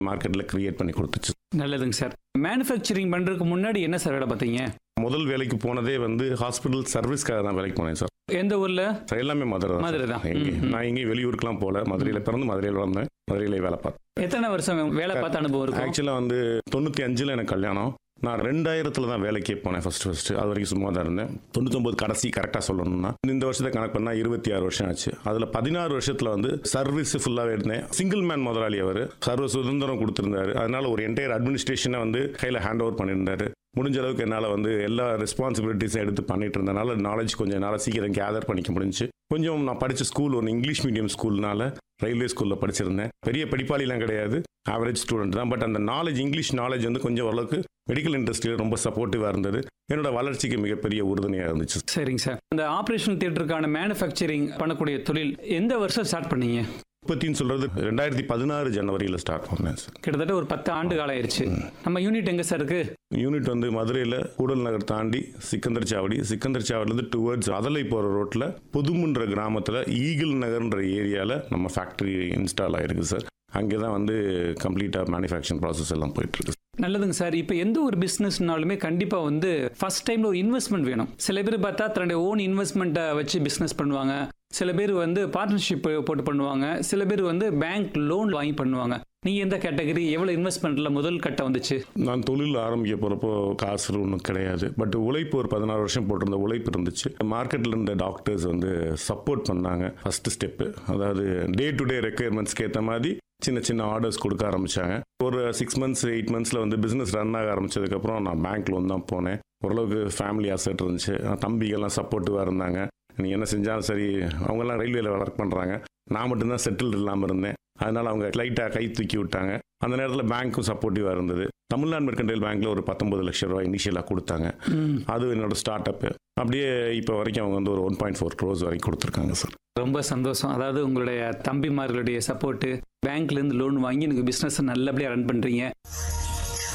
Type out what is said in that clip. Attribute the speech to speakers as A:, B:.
A: மார்க்கெட்டில் கிரியேட் பண்ணி கொடுத்துச்சு
B: நல்லதுங்க சார் மேனுஃபேக்சரிங் பண்ணுறதுக்கு முன்னாடி என்ன சார் வேலை பார்த்தீங்க
A: முதல் வேலைக்கு போனதே வந்து ஹாஸ்பிட்டல் சர்வீஸ்க்காக தான் வேலைக்கு போனேன் சார்
B: எந்த ஊரில்
A: சார் எல்லாமே மதுரை தான்
B: மதுரை
A: சார்.
B: தான்.
A: எங்கே
B: ம், ம்.
A: நான் எங்கேயும் வெளியூருக்குலாம் போகல மதுரையில் பிறந்து மதுரையில் வந்தேன் மதுரையில் வேலை பார்த்தேன்
B: எத்தனை வருஷம் வேலை பார்த்த அனுபவம் இருக்கும்
A: ஆக்சுவலாக வந்து தொண்ணூற்றி அஞ்சில் எனக்கு கல்யாணம் நான் ரெண்டாயிரத்தில் தான் வேலைக்கே போனேன் ஃபர்ஸ்ட் ஃபர்ஸ்ட் அது வரைக்கும் சும்மா தான் இருந்தேன் தொண்ணூத்தொம்பது கடைசி கரெக்டாக சொல்லணும்னா இந்த வருஷத்தை கணக்கு பண்ணால் இருபத்தி ஆறு வருஷம் ஆச்சு அதில் பதினாறு வருஷத்தில் வந்து சர்வீஸ் ஃபுல்லாகவே இருந்தேன் சிங்கிள் மேன் முதலாளி அவர் சர்வ சுதந்திரம் கொடுத்துருந்தாரு அதனால ஒரு என்டையர் அட்மினிஸ்ட்ரேஷனை வந்து கையில் ஹேண்ட் ஓவர் பண்ணியிருந்தாரு முடிஞ்ச அளவுக்கு என்னால் வந்து எல்லா ரெஸ்பான்சிபிலிட்டிஸும் எடுத்து பண்ணிட்டு இருந்தனால நாலேஜ் கொஞ்சம் என்னால் சீக்கிரம் கேதர் பண்ணிக்க முடிஞ்சுச்சு கொஞ்சம் நான் படித்த ஸ்கூல் ஒரு இங்கிலீஷ் மீடியம் ஸ்கூல்னால ரயில்வே ஸ்கூலில் படிச்சிருந்தேன் பெரிய படிப்பாளிலாம் கிடையாது ஆவரேஜ் ஸ்டூடெண்ட் தான் பட் அந்த நாலேஜ் இங்கிலீஷ் நாலேஜ் வந்து கொஞ்சம் ஓரளவுக்கு மெடிக்கல் இண்டஸ்ட்ரியில் ரொம்ப சப்போர்ட்டிவாக இருந்தது என்னோட வளர்ச்சிக்கு மிகப்பெரிய உறுதுணையாக இருந்துச்சு
B: சரிங்க சார் இந்த ஆப்ரேஷன் தியேட்டருக்கான மேனுஃபேக்சரிங் பண்ணக்கூடிய தொழில் எந்த வருஷம் ஸ்டார்ட் பண்ணீங்க
A: உற்பத்தின்னு சொல்கிறது ரெண்டாயிரத்தி பதினாறு ஜனவரியில் ஸ்டார்ட் பண்ணேன் சார்
B: கிட்டத்தட்ட ஒரு பத்து ஆண்டு காலம் ஆயிருச்சு நம்ம யூனிட் எங்க சார் இருக்கு
A: யூனிட் வந்து மதுரையில் கூடல் நகர் தாண்டி சிக்கந்தர் சாவடி சிக்கந்தர் சாவடிலேருந்து டுவர்ட்ஸ் அதலை போகிற ரோட்டில் புதுமுன்ற கிராமத்தில் ஈகிள் நகர்ன்ற ஏரியாவில் நம்ம ஃபேக்ட்ரி இன்ஸ்டால் ஆயிருக்கு சார் அங்கே தான் வந்து கம்ப்ளீட்டாக மேனுஃபேக்சரிங் ப்ராசஸ் எல்லாம் போயிட்டுருக்கு
B: நல்லதுங்க சார் இப்போ எந்த ஒரு பிஸ்னஸ்னாலுமே கண்டிப்பாக வந்து ஃபர்ஸ்ட் டைமில் ஒரு இன்வெஸ்ட்மெண்ட் வேணும் சில பேர் பார்த்தா தன்னுடைய ஓன் இன்வெஸ்ட்மெண்ட்டை வச்சு பிஸ்னஸ் பண்ணுவாங்க சில பேர் வந்து பார்ட்னர்ஷிப் போட்டு பண்ணுவாங்க சில பேர் வந்து பேங்க் லோன் வாங்கி பண்ணுவாங்க நீங்கள் எந்த கேட்டகரி எவ்வளோ இன்வெஸ்ட்மெண்ட்டில் முதல் கட்டம் வந்துச்சு
A: நான் தொழில் ஆரம்பிக்க போகிறப்போ காசு ஒன்றும் கிடையாது பட் உழைப்பு ஒரு பதினாறு வருஷம் போட்டிருந்த உழைப்பு இருந்துச்சு மார்க்கெட்டில் இருந்த டாக்டர்ஸ் வந்து சப்போர்ட் பண்ணாங்க ஃபர்ஸ்ட் ஸ்டெப்பு அதாவது டே டு டே ரெக்குயர்மெண்ட்ஸ்க்கு ஏற்ற மாதிரி சின்ன சின்ன ஆர்டர்ஸ் கொடுக்க ஆரம்பிச்சாங்க ஒரு சிக்ஸ் மந்த்ஸ் எயிட் மந்த்ஸில் வந்து பிஸ்னஸ் ரன் ஆக ஆரம்பிச்சதுக்கப்புறம் நான் பேங்க் லோன் தான் போனேன் ஓரளவுக்கு ஃபேமிலி அசட் இருந்துச்சு தம்பிகள்லாம் சப்போர்ட்டிவாக இருந்தாங்க நீ என்ன செஞ்சாலும் சரி அவங்கெல்லாம் ரயில்வேல ஒர்க் பண்ணுறாங்க நான் மட்டும்தான் செட்டில் இல்லாமல் இருந்தேன் அதனால அவங்க லைட்டாக கை தூக்கி விட்டாங்க அந்த நேரத்தில் பேங்க்கும் சப்போர்ட்டிவாக இருந்தது தமிழ்நாடு மெர்கண்டைல் பேங்க்ல ஒரு பத்தொன்பது லட்சம் ரூபாய் இனிஷியலாக கொடுத்தாங்க அது என்னோட ஸ்டார்ட் அப்பு அப்படியே இப்போ வரைக்கும் அவங்க வந்து ஒரு ஒன் பாயிண்ட் ஃபோர் க்ரோஸ் வரைக்கும் கொடுத்துருக்காங்க சார்
B: ரொம்ப சந்தோஷம் அதாவது உங்களுடைய தம்பிமார்களுடைய சப்போர்ட்டு பேங்க்லேருந்து லோன் வாங்கி எனக்கு பிஸ்னஸை நல்லபடியாக ரன் பண்ணுறீங்க